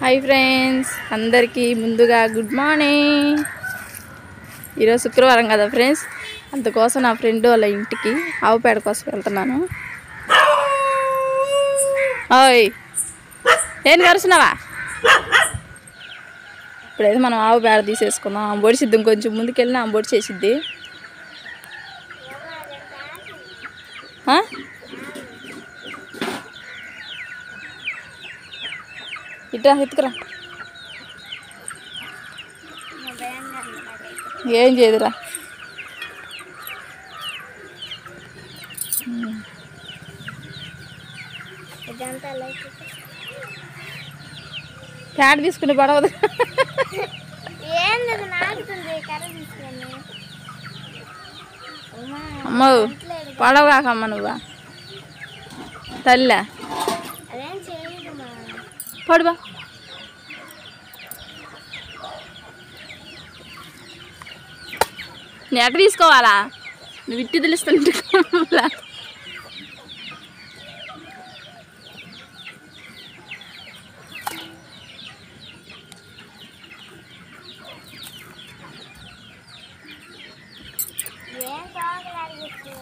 Hi friends అందరికీ ముందుగా good morning ఈరోజు శుక్రవారం కదా ఫ్రెండ్స్ అందుకోసం నా ఫ్రెండ్ వాళ్ళ ఇంటికి ఆవు పేడ కోసం వెళ్తున్నాను ఓయ్ ఏం కరుస్తున్నావా ఇప్పుడైతే మనం ఆవు పేడ తీసేసుకుందాం ఆమె పొడిసిద్ది ఇంకొంచెం ముందుకెళ్ళినా ఆమె పొడి చేసిద్ది ఆ? ఇట్రా ఎత్తుకురా ఏం చేయదురా ప్యాడ్ తీసుకుని పడవదు ఏం లేదు నాకుతుంది కర్ర తీసుకొని అమ్మా, అమ్మో పడవ కాకమ్మ నువ్వా తల్లి అదేం చేయదు మా పడుబా నేను ఎక్కడ తీసుకోవాలా నువ్వు ఇట్టి తెలుస్తుంటే ఏం కావాలి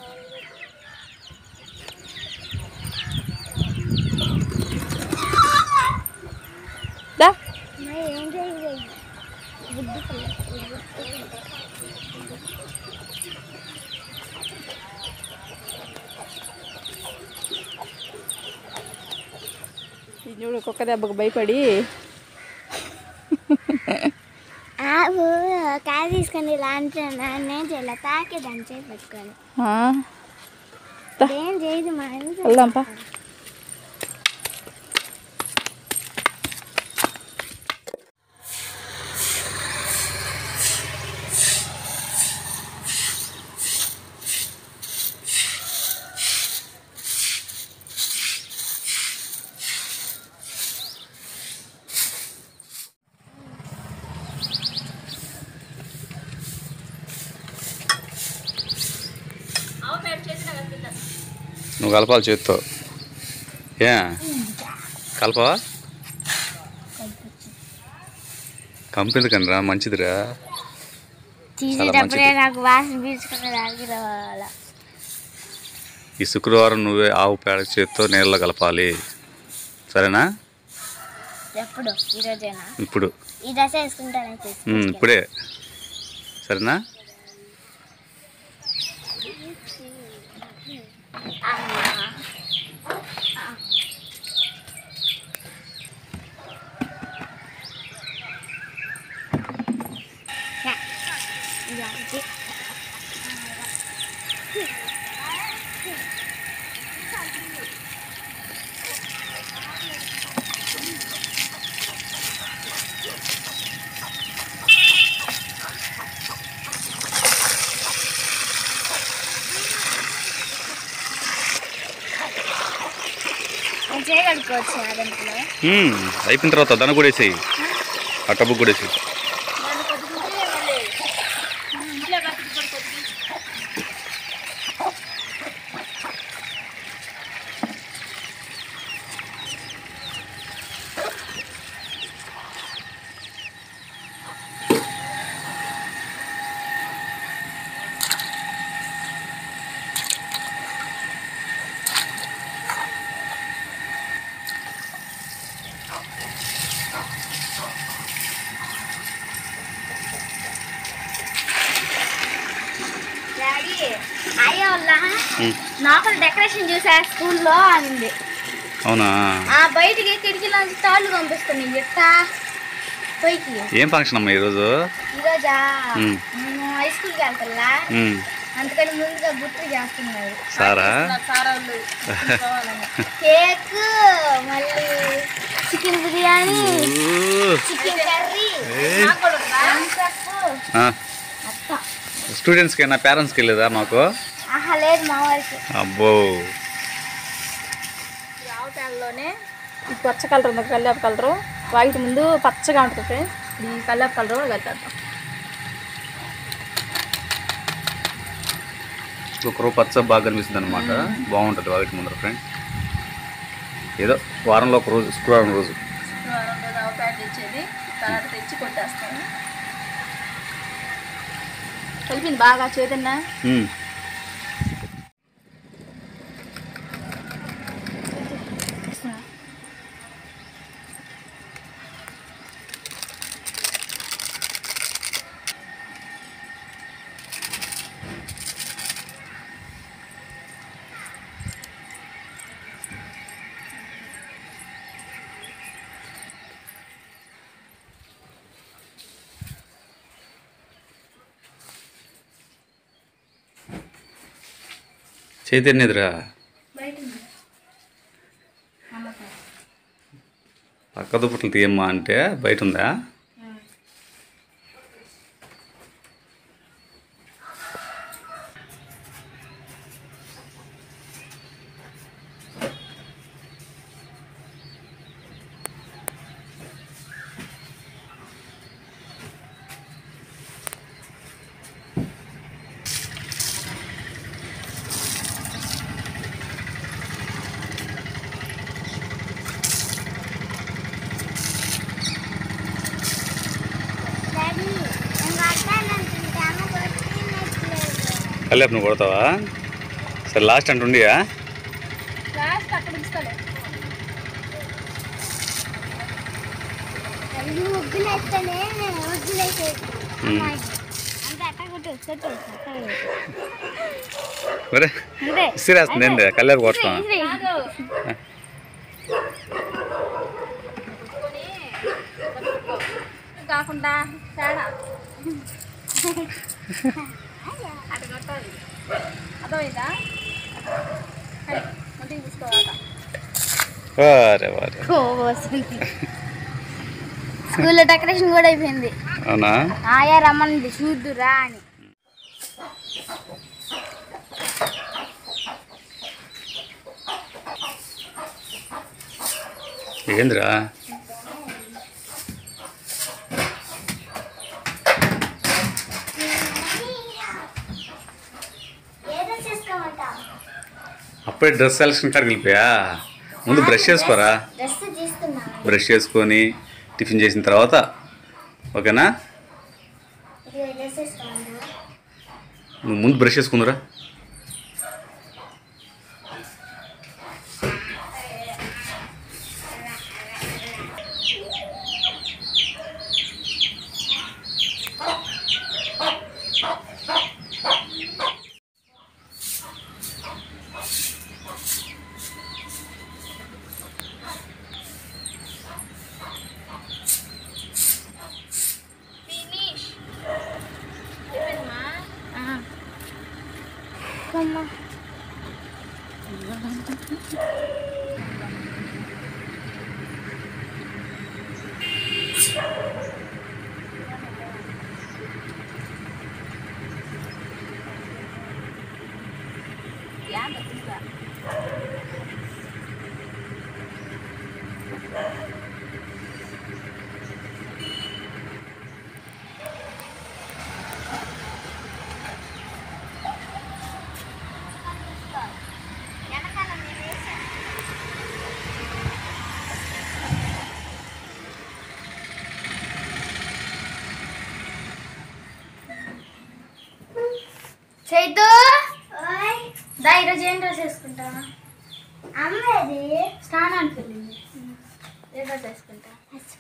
దా ఏం చేయదు బుద్ధి పిల్ల ఈ చూడు కుక్క దెబ్బకు భయపడి ఆవు కాయ తీసుకొని ఇలా అంటే నేనేం చేయాలి తాకే దాన్ని చేసి పెట్టుకొని ఆ, ఏం చేయదు మా ఇంట్లో వెళ్దాంపా నువ్వు కలపాలి చేత్తో ఏ కలపవా కంపెనీకని రా మంచిదిరా తీసేటప్పుడే నాకు వాసన పీల్చుకుని దానికి రావాల ఈ శుక్రవారం నువ్వే ఆవు పేడ చేత్తో నీళ్ళలో కలపాలి సరేనా ఎప్పుడు ఈరోజేనా ఇప్పుడు ఈ దశ వేసుకుంటానే ఉమ్, ఇప్పుడే సరేనా చేయగలుగుకోవచ్చు ఆ దాంట్లో ఉమ్, అయిపోయిన తర్వాత దాన్ని కూడా వేసేయి ఆ టబ్బు కూడా వేసేయి డాడీ అయ్యో వాళ్ళ ఉమ్, లోపల డెకరేషన్ చూసా స్కూల్లో అనింది అవునా ఆ బయటికి కిటికీలో తాళ్ళు పంపిస్తున్నాయి ఎట్టా పైకి ఏం ఫంక్షన్ అమ్మా ఈరోజు ఈరోజా ఉమ్. నేను హై స్కూల్కి వెళ్తా ఉమ్, అందుకని ముందుగా గుర్తు చేస్తున్నారు సారా కేక్ మళ్ళీ చికెన్ బిర్యానీ ఊ, చికెన్ కర్రీ ఏయ్. ఆ, అత్త స్టూడెంట్స్కి నా పేరెంట్స్కి వెళ్ళేదా మాకు ఆహా లేదు మా వారికి అబ్బో ఆవు పేడలోనే ఈ పచ్చ కలర్ ఉంది కల్లేపు కలరు వాటి ముందు పచ్చగా ఉంటుంది ఫ్రెండ్స్ ఈ కల్లేపు కలర్ కూడా కలిపేద్దాం ఒక పచ్చ బాగా కనిపిస్తుంది అనమాట బాగుంటుంది వాటి ముందర ఫ్రెండ్ ఏదో వారంలో ఒక రోజు శుక్రవారం రోజు శుక్రవారం రోజు ఆవు పేడ తెచ్చేది తర్వాత తెచ్చి కొట్టేస్తాను కలిపింది బాగా చేతన్నా ఉమ్. చైతన్య ఎదురా పక్క దుప్పట్లు తీయమ్మా అంటే బయట ఉందా డాడీ నేను కొట్టానంటుంటే అమ్మ కొట్టినట్లేదు కళ్యాణ్ నువ్వు కొడతావా సరే లాస్ట్ అంటుండియా లాస్ట్ అక్కడ ఇస్తాడు అవి ముగ్గులు వేస్తేనే నేను ముగ్గులు వేసేది ఉమ్. అంతే అట్ట కొట్టు కొట్టు అట్ట కొట్టు. మరే అంతే ఇసిరేస్తుంది ఏంది కళ్యాణ్ కొట్టడం కాదు కాకుండా తేడా అటు కొట్టాలి అర్థమైందా సరే, ముందుకు తీసుకోవాలా వారే వారే స్కూల్లో డెకరేషన్ కూడా అయిపోయింది అవునా ఆయా రమ్మనింది చూద్దురా అని ఏందిరా ఏదో చేసుకోమంటా అప్పుడే డ్రెస్ సెలక్షన్ కాడికి వెళ్ళిపోయా ముందు బ్రష్ చేసుకోరా డ్రెస్ తీస్తున్నా బ్రష్ చేసుకొని టిఫిన్ చేసిన తర్వాత ఓకేనా ఇది డ్రెస్ వేసుకోమంటా నువ్వు ముందు బ్రష్ చేసుకుందురా అమ్మా వెనకాల నేను వేసాను చైతు దా ఈరోజు ఏం డ్రెస్ వేసుకుంటావా అమ్మది స్నానానికి వెళ్ళింది ఏ డ్రెస్ వేసుకుంటా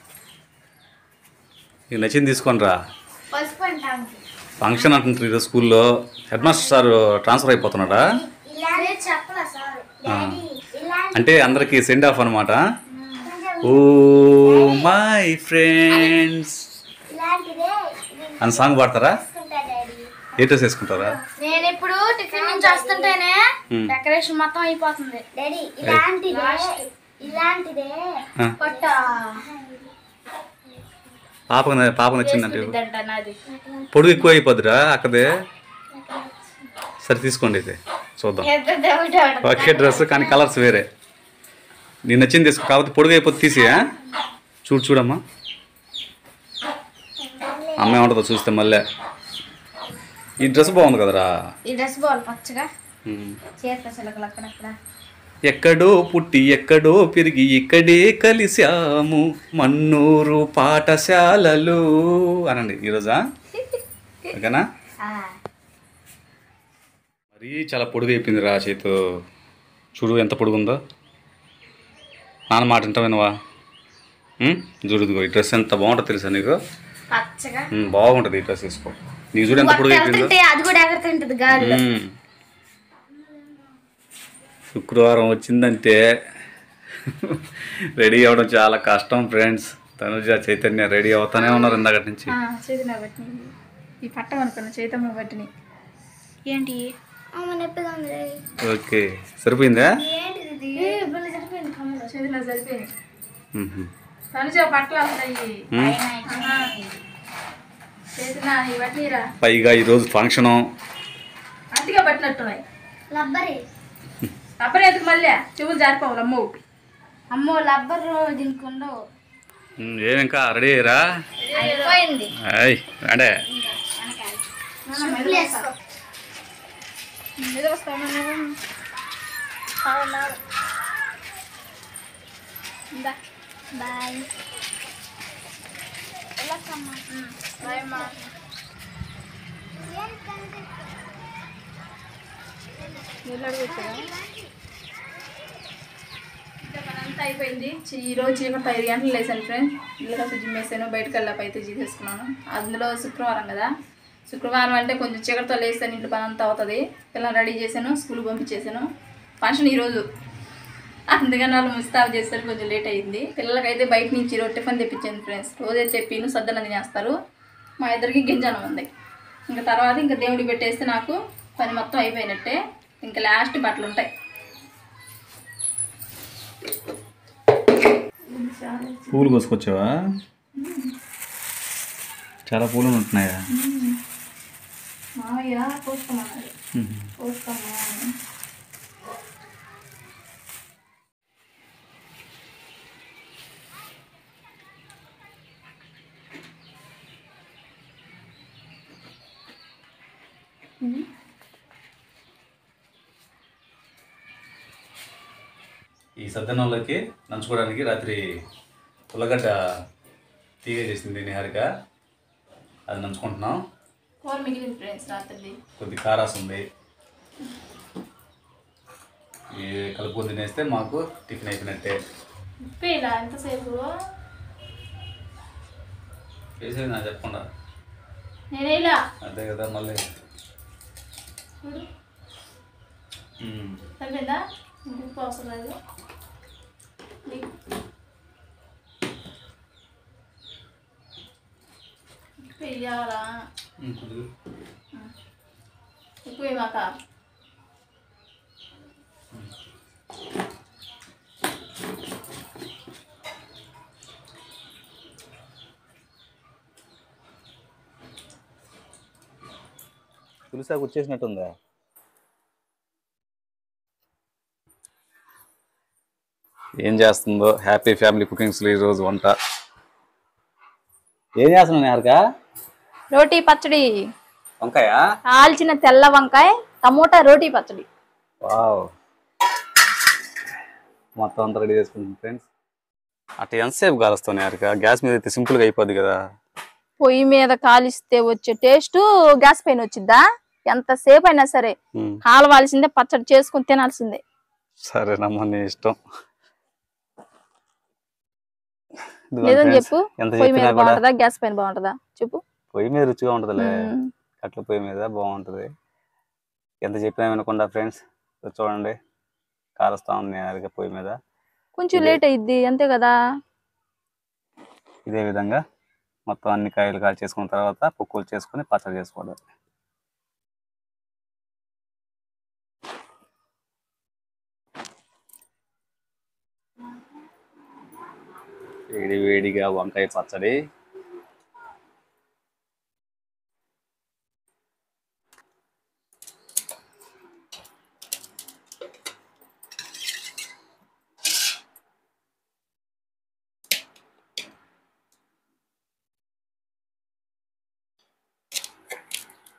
నీకు నచ్చింది తీసుకొని రా పసుపు అంటాను ఫంక్షన్ అంటుంటారు ఈరోజు స్కూల్లో హెడ్ మాస్టర్ సార్ ట్రాన్స్ఫర్ అయిపోతున్నాడా ఇలా చెప్పలా సార్ డాడీ ఇలా అంటే అందరికి సెండ్ ఆఫ్ అనమాట ఓ మై ఫ్రెండ్స్ ఇలాంటిదే అని సాంగ్ పాడతారా వేసుకుంటా డాడీ ఏ డ్రెస్ వేసుకుంటారా నేను ఇప్పుడు టిఫిన్ నుంచి వస్తుంటేనే Hmm. డెకరేషన్ మొత్తం అయిపోతుంది డాడీ ఇలాంటిదే ఇలాంటిదే ఆ, కొట్ట పాపకు పాప నచ్చిందంటే ఇదంట నాది పొడుగు ఎక్కువ అయిపోద్దిరా అక్కదే సరే తీసుకోండి అయితే చూద్దాం ఎంత దేవుడు ఒకే డ్రెస్ కానీ కలర్స్ వేరే నీకు నచ్చింది తీసుకో కాకపోతే పొడుగు అయిపోతే తీసి ఆ? చూడు చూడమ్మా అమ్మ ఏమంటుందో చూస్తే మళ్ళీ ఈ డ్రెస్ బాగుంది కదరా ఈ డ్రెస్ బాల్ పచ్చగా ఉమ్. చేత చిలకలు అక్కడక్కడ ఎక్కడో పుట్టి ఎక్కడో పెరిగి ఇక్కడే కలిశాము మన్నూరు పాఠశాలలు అనండి ఈరోజా ఓకేనా మరీ చాలా పొడుగు అయిపోయింది రా చేతు చూడు ఎంత పొడుగుందో నాన్న మాట వింటా వినవా ఉం? చూడు ఇదిగో ఈ డ్రెస్ ఎంత బాగుంటుంది తెలుసా నీకు పచ్చగా ఉం, బాగుంటుంది ఈ డ్రెస్ వేసుకో నీకు చూడు ఎంత పొడుగు అయిపోయిందో ఎగురుతుంటే అది కూడా ఎగురుతుంటది గాలి ఉం. శుక్రవారం వచ్చిందంటే రెడీ అవ్వడం చాలా కష్టం ఫ్రెండ్స్ తనుజ చైతన్య రెడీ అవుతానే ఉన్నారు ఇందాకటి నుంచి చేతిలో బట్టిని ఈ పట్టం అనుకున్న చేతమ్మ బట్టిని ఏంటి అమ్మ నొప్పిగా ఉంది ఓకే సరిపోయిందా ఏంటిది ఇది భలే సరిపోయింది కమ్మలో చేతిలో సరిపోయింది మ్మ్. తనుజ పట్టలు వస్తాయి ఉం. చేతిలో ఈ బట్టిరా పైగా ఈరోజు ఫంక్షను అంతిగా పట్టినట్టున్నాయి లబ్బరి రబ్బర్ ఎందుకు మళ్ళీ చెవులు జారిపోవాలి అమ్మ అమ్మో లబ్బర్ దీనికి ఉండవు ఉం, ఏమి ఇంకా రెడీ అయ్యారా అయిపోయింది అయ్ అంటే మీద వస్తాను బాయ్ బాయ్ అమ్మా అంతా అయిపోయింది చి- ఈ రోజు చీకటి ఐదు గంటలు లేసాను ఫ్రెండ్ ఇల్లు కాస్త జిమ్ వేసాను బయటకు వెళ్ళాప అయితే చేసేసుకున్నాను అందులో శుక్రవారం కదా శుక్రవారం అంటే కొంచెం చీకటితో లేస్తాను ఇంటి పని అంతా అవుతుంది పిల్లలు రెడీ చేశాను స్కూల్ పంపించేసాను ఫంక్షన్ ఈరోజు అందుకని వాళ్ళు ముస్తాబ్ చేస్తారు కొంచెం లేట్ అయ్యింది పిల్లలకైతే బయట నుంచి ఈరోజు టిఫిన్ తెప్పించాను ఫ్రెండ్స్ రోజైతే పీను సద్దన తినేస్తారు మా ఇద్దరికి గింజనం ఉంది ఇంకా తర్వాత ఇంకా దేవుడికి పెట్టేస్తే నాకు పని మొత్తం అయిపోయినట్టే ఇంకా లాస్ట్ బట్టలు ఉంటాయి పూలు కోసుకొచ్చావా చాలా పూలు ఉంటున్నాయా మామయ్య కోసుకోమన్నారు కోసుకోమ్మా అని. ఈ సద్దనంలోకి నంచుకోవడానికి రాత్రి ఉల్లగడ్డ తీగ చేసింది నిహారిక అది నంచుకుంటున్నాం కూర మిగిలింది ఫ్రెండ్స్ రాత్రిది కొద్ది కారాస్ ఉంది ఈ కలుపుకొని తినేస్తే మాకు టిఫిన్ అయిపోయినట్టే ఉప్పు ఇలా ఎంతసేపు వేసేది నా చెప్పకుండా నేనే ఇలా అదే కదా మళ్ళీ చూడు ఉమ్. సరిపోయిందా ఇంక ఉప్పు అవసరం లేదు నీకు ఉప్పు వేయాలా ఉమ్, కొద్దిగా. ఉప్పు వేయమాక పులిసాకు వచ్చేసినట్టుందా ఏం చేస్తుందో హ్యాపీ ఫ్యామిలీ కుకింగ్స్లో ఈరోజు వంట ఏం చేస్తున్నావు నిహారిక రోటీ పచ్చడి వంకాయ కాల్చిన తెల్ల వంకాయ టమోటా రోటీ పచ్చడి వావ్ మొత్తం అంతా రెడీ చేసుకుంటాం ఫ్రెండ్స్ అట్లా ఎంతసేపు కాలుస్తావు నిహారిక గ్యాస్ మీద అయితే సింపుల్గా అయిపోద్ది కదా పొయ్యి మీద కాలిస్తే వచ్చే టేస్ట్ గ్యాస్ పైన వచ్చిద్దా ఎంతసేపు అయినా సరే ఉమ్, కాలవాల్సిందే పచ్చడి చేసుకుని తినాల్సిందే సరేనమ్మా నీ ఇష్టం ఇదిగోండి లేదని friends, చెప్పు ఎంత పొయ్యి మీద చెప్పినా కూడా బాగుంటుందా గ్యాస్ పైన బాగుంటుందా చెప్పు పొయ్యి మీద రుచిగా ఉంటుందిలే మ్మ్. కట్ల పొయ్యి మీద బాగుంటుంది ఎంత చెప్పినా వినకుండా ఫ్రెండ్స్ చూడండి కాలుస్తా ఉంది నిహారిక పొయ్యి మీద కొంచెం లేట్ అయ్యిద్ది అంతే కదా ఇదే విధంగా మొత్తం అన్ని కాయలు కాల్ చేసుకున్న తర్వాత పొక్కులు చేసుకుని పచ్చడి చేసుకోవడం వేడి వేడిగా వంకాయ పచ్చడి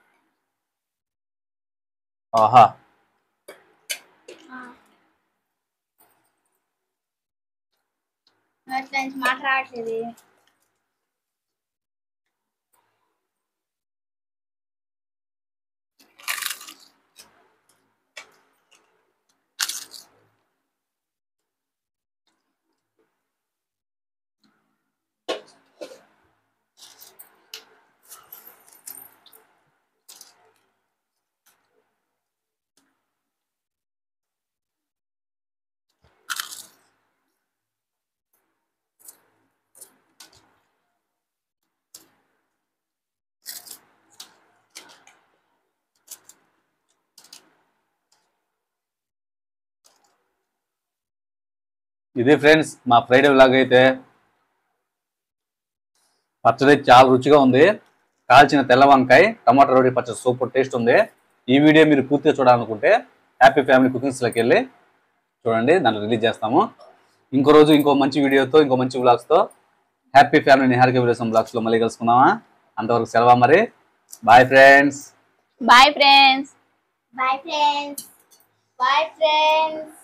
ఆహా ఫ్రెండ్స్ మాట రావట్లేదు ఇదే ఫ్రెండ్స్ మా ఫ్రైడే వ్లాగ్ అయితే పచ్చడి చాలా రుచిగా ఉంది కాల్చిన తెల్ల వంకాయ టమాటా రోటి పచ్చడి సూపర్ టేస్ట్ ఉంది ఈ వీడియో మీరు పూర్తిగా చూడాలనుకుంటే హ్యాపీ ఫ్యామిలీ కుకింగ్స్లోకి వెళ్ళి చూడండి దాంట్లో రిలీజ్ చేస్తాము ఇంకో రోజు ఇంకో మంచి వీడియోతో ఇంకో మంచి వ్లాగ్స్తో హ్యాపీ ఫ్యామిలీ నిహారిక వీడియోస్ బ్లాగ్స్లో మళ్ళీ కలుసుకుందామా అంతవరకు సెలవా మరి bye friends bye friends bye friends bye friends